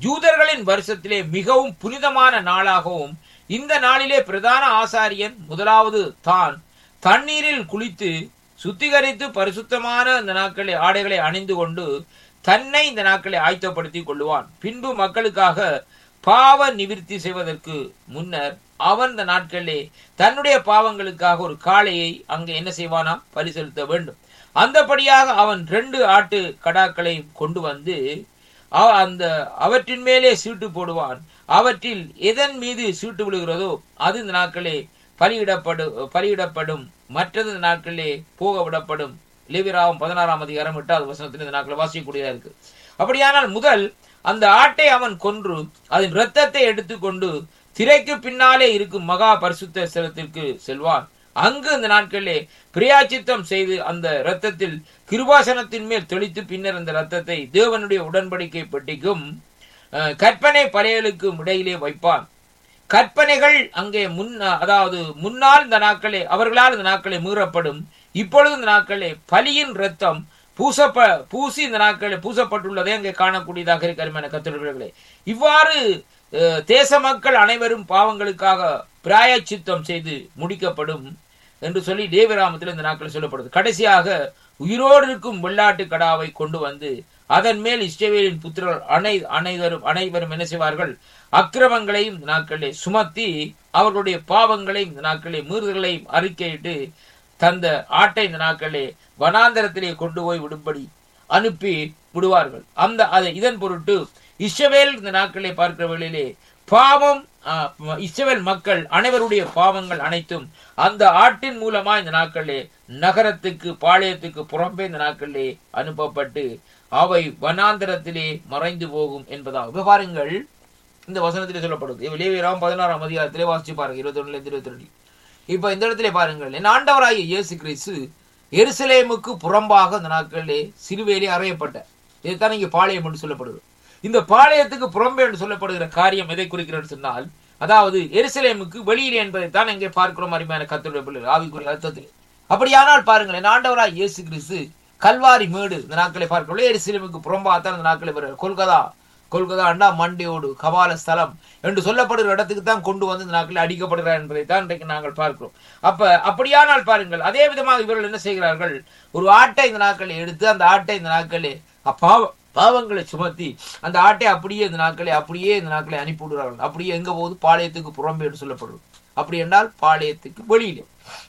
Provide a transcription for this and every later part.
யூதர்களின் வருஷத்திலே மிகவும் புனிதமான நாளாகவும் இந்த நாளிலே பிரதான ஆசாரியன் முதலாவது தான் தண்ணீரில் குளித்து சுத்திகரித்து பரிசுத்தமான இந்த நாட்களை ஆடைகளை அணிந்து கொண்டு தன்னை இந்த நாட்களை ஆயத்தப்படுத்திக் கொள்ளுவான் பின்பு மக்களுக்காக பாவ நிவிர்த்தி செய்வதற்கு முன்னர் அவன் இந்த நாட்களிலே தன்னுடைய பாவங்களுக்காக ஒரு காளையை அங்கே என்ன செய்வானாம் பரிசெலுத்த வேண்டும் அந்தபடியாக அவன் ரெண்டு ஆட்டு கடாக்களை கொண்டு வந்து அவ- அந்த அவற்றின் மேலே சீட்டு போடுவான் அவற்றில் எதன் மீது சீட்டு விழுகிறதோ அது இந்த நாட்களே பலியிடப்படும் பலியிடப்படும் மற்றது இந்த நாட்களிலே போக விடப்படும் லேவிராவும் பதினாறாம் அதிகாரம் எட்டாவது வசனத்தில் இந்த நாட்கள் வாசிக்கக்கூடியதா இருக்கு அப்படியானால் முதல் அந்த ஆட்டை அவன் கொன்று அதன் இரத்தத்தை எடுத்துக்கொண்டு திரைக்கு பின்னாலே இருக்கும் மகா பரிசுத்த ஸ்தலத்திற்கு செல்வான் அங்கு இந்த நாட்களிலே பிரியாச்சித்தம் செய்து அந்த இரத்தத்தில் கிருபாசனத்தின் மேல் தெளித்து பின்னர் அந்த இரத்தத்தை தேவனுடைய உடன்படிக்கை பெட்டிக்கும் அஹ், கற்பனை படையலுக்கும் இடையிலே வைப்பான் கற்பனைகள் அங்கே முன் அதாவது முன்னால் இந்த நாட்களே அவர்களால் இந்த நாட்களே மீறப்படும் இப்பொழுது இந்த நாட்களே பலியின் ரத்தம் பூசப்ப பூசி இந்த நாட்களே பூசப்பட்டுள்ளதை அங்கே காணக்கூடியதாக இருக்கிற கத்திரர்களே இவ்வாறு அஹ், தேச மக்கள் அனைவரும் பாவங்களுக்காக பிராயச்சித்தம் செய்து முடிக்கப்படும் என்று சொல்லி தேவராமத்தில் இந்த நாட்கள் சொல்லப்படுது கடைசியாக உயிரோடு இருக்கும் வெள்ளாட்டு கடாவை கொண்டு வந்து அதன் மேல் இஸ்ரவேலின் புத்திரர் அனை அனைவரும் அனைவரும் என்ன செய்வார்கள் அக்கிரமங்களையும் இந்த நாட்களிலே சுமத்தி அவர்களுடைய பாவங்களையும் இந்த நாட்களிலே மீறுதல்களையும் அறிக்கையிட்டு தந்த ஆட்டை இந்த நாட்களிலே வனாந்தரத்திலே கொண்டு போய் விடும்படி அனுப்பி விடுவார்கள் அந்த அதை இதன் பொருட்டு இஸ்ரவேல் இந்த நாட்களை பார்க்கிற வேளையிலே பாவம் ஆஹ், இஸ்ரவேல் மக்கள் அனைவருடைய பாவங்கள் அனைத்தும் அந்த ஆட்டின் மூலமா இந்த நாட்களிலே நகரத்துக்கு பாளையத்துக்கு புறம்பே இந்த நாட்களிலே அனுப்பப்பட்டு அவை வனாந்தரத்திலே மறைந்து போகும் என்பதாக இப்ப பாருங்கள் இந்த வசனத்திலே சொல்லப்படுது லேவியராம் பதினாறாம் அதிகாரத்திலே வாசிச்சு பாருங்க இருபத்தி ஒண்ணுல இருந்து இருபத்தி ரெண்டு இப்ப இந்த இடத்திலே பாருங்கள் என் ஆண்டவராகிய இயேசு கிறிஸ்து எருசலேமுக்கு புறம்பாக இந்த நாட்களிலே சிலுவையிலே அறையப்பட்ட இதுதான் இங்க பாளையம் என்று சொல்லப்படுது இந்த பாளையத்துக்கு புறம்பே என்று சொல்லப்படுகிற காரியம் எதை குறிக்கிறது சொன்னால் அதாவது எருசலேமுக்கு வெளியிலே என்பதைத்தான் இங்கே பார்க்கிறோம் அருமையான கத்தருடைய பிள்ளைகள் ஆவிக்குரிய அர்த்தத்தில் அப்படியானால் பாருங்கள் என் ஆண்டவராய் இயேசு கிறிஸ்து கல்வாரி மேடு இந்த நாட்களை பார்க்கிறோம் எருசலேமுக்கு புறம்பாகத்தான் இந்த நாட்களை வருகிறார் கொல்கத்தா கொல்கத்தா அண்டா மண்டியோடு கபால ஸ்தலம் என்று சொல்லப்படுகிற இடத்துக்கு தான் கொண்டு வந்து இந்த நாட்களில் அடிக்கப்படுகிறார் என்பதை தான் இன்றைக்கு நாங்கள் பார்க்கிறோம் அப்ப அப்படியானால் பாருங்கள் அதே விதமாக இவர்கள் என்ன செய்கிறார்கள் ஒரு ஆட்டை இந்த நாட்களை எடுத்து அந்த ஆட்டை இந்த நாட்களே அப்பாவ பாவங்களை சுமத்தி அந்த ஆட்டை அப்படியே இந்த நாட்களை அப்படியே இந்த நாட்களை அனுப்பி விடுறார்கள் அப்படியே எங்க போகுது பாளையத்துக்கு புறம்பே என்று சொல்லப்படுது அப்படி என்றால் பாளையத்துக்கு வெளியிலே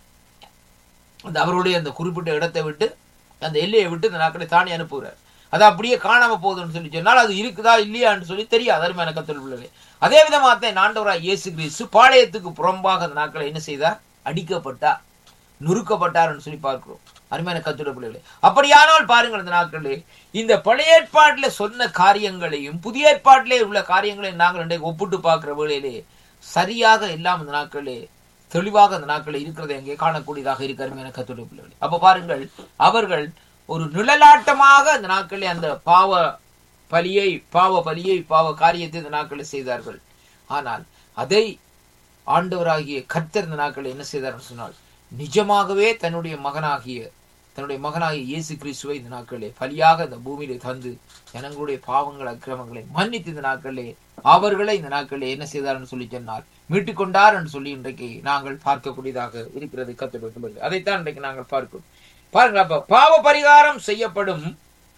அந்த அவருடைய அந்த குறிப்பிட்ட இடத்தை விட்டு அந்த எல்லையை விட்டு இந்த நாட்களை தானே அனுப்புகிறார் அது அப்படியே காணாம போகுதுன்னு சொல்லி சொன்னால் அது இருக்குதா இல்லையான்னு சொல்லி தெரியாது அருமையான கத்தல் பிள்ளைகளே அதே விதமாகத்தான் நாண்டவராய் இயேசு கிறிஸ்து பாளையத்துக்கு புறம்பாக அந்த நாட்களை என்ன செய்தார் அடிக்கப்பட்டார் நுறுக்கப்பட்டார்னு சொல்லி பார்க்கிறோம் அருமையான கத்துட பிள்ளைகளே அப்படியானால் பாருங்கள் இந்த நாட்களிலே இந்த பழைய ஏற்பாட்டிலே சொன்ன காரியங்களையும் புதிய ஏற்பாட்டிலே உள்ள காரியங்களையும் நாங்கள் இன்றைக்கு ஒப்பிட்டு பார்க்கிற வேளையிலே சரியாக எல்லாம் இந்த நாட்களிலே தெளிவாக அந்த நாட்களில் இருக்கிறதை அங்கே காணக்கூடியதாக இருக்கு அருமையான கத்துடைய பிள்ளைகளே அப்ப பாருங்கள் அவர்கள் ஒரு நிழலாட்டமாக அந்த நாட்களில் அந்த பாவ பலியை பாவ பலியை பாவ காரியத்தை இந்த நாட்களில் செய்தார்கள் ஆனால் அதை ஆண்டவராகிய கர்த்தர் இந்த நாட்களில் என்ன செய்தார் சொன்னால் நிஜமாகவே தன்னுடைய மகனாகிய தன்னுடைய மகனாகிய இயேசு கிறிஸ்துவை இந்த நாட்களிலே பலியாக இந்த பூமியிலே தந்து ஜனங்களுடைய பாவங்கள் அக்கிரமங்களை மன்னித்து இந்த நாட்களிலே அவர்களை இந்த நாட்களிலே என்ன செய்தார்னு சொல்லி சொன்னால் மீட்டுக் கொண்டார் என்று சொல்லி இன்றைக்கு நாங்கள் பார்க்கக்கூடியதாக இருக்கிறது கத்துடைய அதைத்தான் இன்றைக்கு நாங்கள் பார்க்கிறோம் பாருங்க அப்ப பாவ பரிகாரம் செய்யப்படும்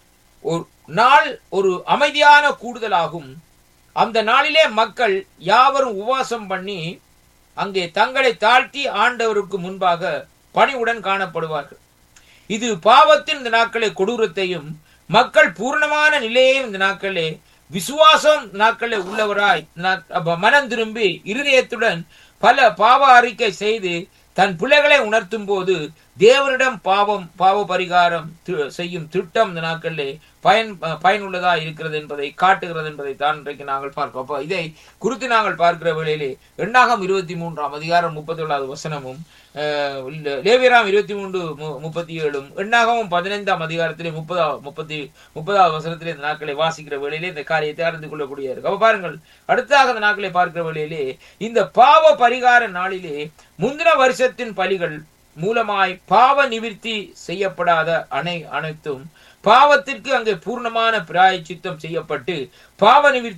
ஒரு நாள் ஒரு அமைதியான கூடுதலாகும் அந்த நாளிலே மக்கள் யாவரும் உபவாசம் பண்ணி அங்கே தங்களை தாழ்த்தி ஆண்டவருக்கு முன்பாக பணிவுடன் காணப்படுவார்கள் இது பாவத்தின் இந்த நாட்களே கொடூரத்தையும் மக்கள் பூர்ணமான நிலையையும் இந்த நாட்களே விசுவாசம் நாட்களே உள்ளவராய் நா- அப்ப மனம் திரும்பி இருதயத்துடன் பல பாவ அறிக்கை செய்து தன் பிள்ளைகளை உணர்த்தும் போது தேவனிடம் பாவம் பாவ பரிகாரம் தி- செய்யும் திட்டம் இந்த நாட்களிலே பயன் பயனுள்ளதா இருக்கிறது என்பதை காட்டுகிறது என்பதை தான் இன்றைக்கு நாங்கள் பார்க்கிறோம் அப்ப இதை குறித்து நாங்கள் பார்க்கிற வேளையிலே எண்ணாகம் இருபத்தி மூன்றாம் அதிகாரம் முப்பத்தி ஏழாவது வசனமும் அஹ், இல்ல- லேவியராம் இருபத்தி மூன்று மு- முப்பத்தி ஏழும் எண்ணாகவும் பதினைந்தாம் அதிகாரத்திலே முப்பதாவது முப்பத்தி முப்பதாவது வசனத்திலே இந்த நாட்களை வாசிக்கிற வேளையிலே இந்த காரியத்தை அறிந்து கொள்ளக்கூடிய இருக்கு அப்ப பாருங்கள் அடுத்தாக இந்த நாட்களை பார்க்கிற வேளையிலே இந்த பாவ பரிகார நாளிலே முந்தின வருஷத்தின் பலிகள் மூலமாய் பாவ நிவிர்த்தி செய்யப்படாத அனை அனைத்தும் பாவத்திற்கு அங்கே பூர்ணமான பிராயச்சித்தம் செய்யப்பட்டு பாவ நிவிர்த்தி